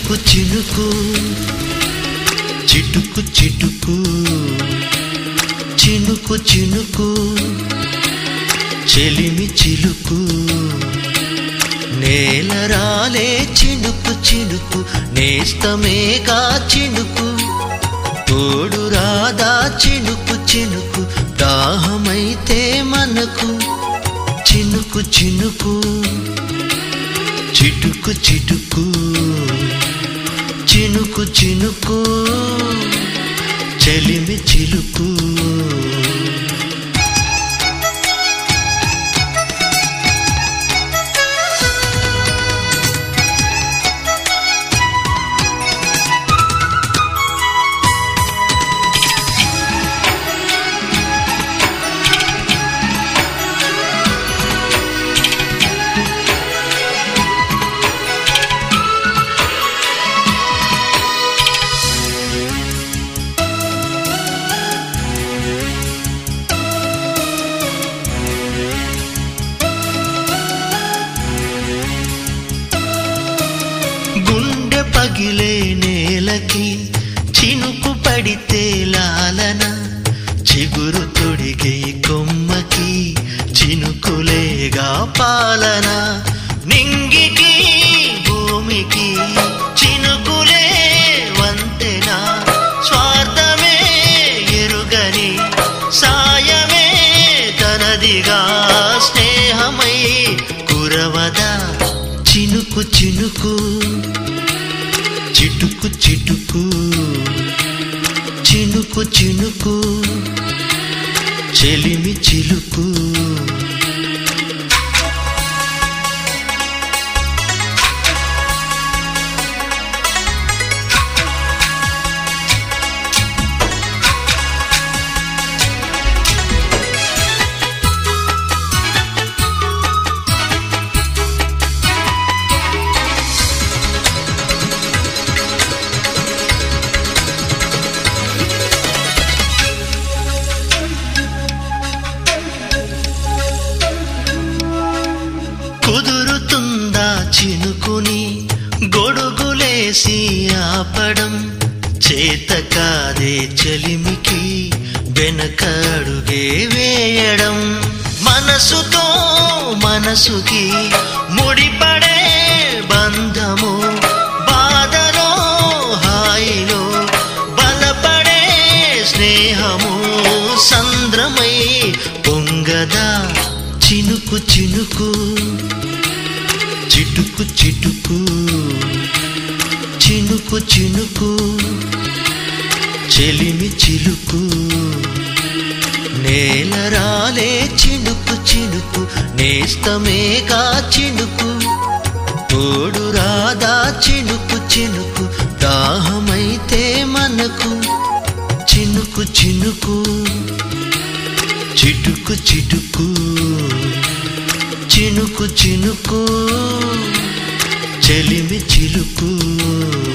చినుకు చినుకు చిటుకు చిటుకు చినుకు చినుకు చెలిమి చిలుకు నేల రాలే చినుకు చినుకు నేస్తమేగా చినుకు తోడు రాదా చినుకు చినుకు దాహమైతే మనకు చినుకు చినుకు చిటుకు చిటుకు చినుకు చినుకు చెలిమి చిలుకు గుండె పగిలే నేలకి చినుకు పడితే లాలన చిగురు తొడిగే కొమ్మకి చినుకులేగా పాలన నింగికి భూమికి చినుకులే వంతెన స్వార్థమే ఎరుగని సాయమే తనదిగా స్నేహమై కురవదా చినుకు చినుకు చిటుకు చిటుకు చినుకు చినుకు చెలిమి చిలుకు కుదురుతుందా చినుకుని గొడుగులేసి ఆపడం చేత కాదే చలిమికి వెనక అడుగే వేయడం మనసుతో మనసుకి ముడిపడే బంధము బాధలో హాయిలో బలపడే స్నేహము సంద్రమై పొంగదా చినుకు చినుకు చిటుకు చిటుకు చినుకు చినుకు చెలిమి చిలుకు నేల రాలే చినుకు చినుకు నేస్తమేగా చినుకు తోడు రాదా చినుకు చినుకు దాహమైతే మనకు చినుకు చినుకు చిటుకు చిటుకు చినుకు చినుకు చెలిమి చిలుకు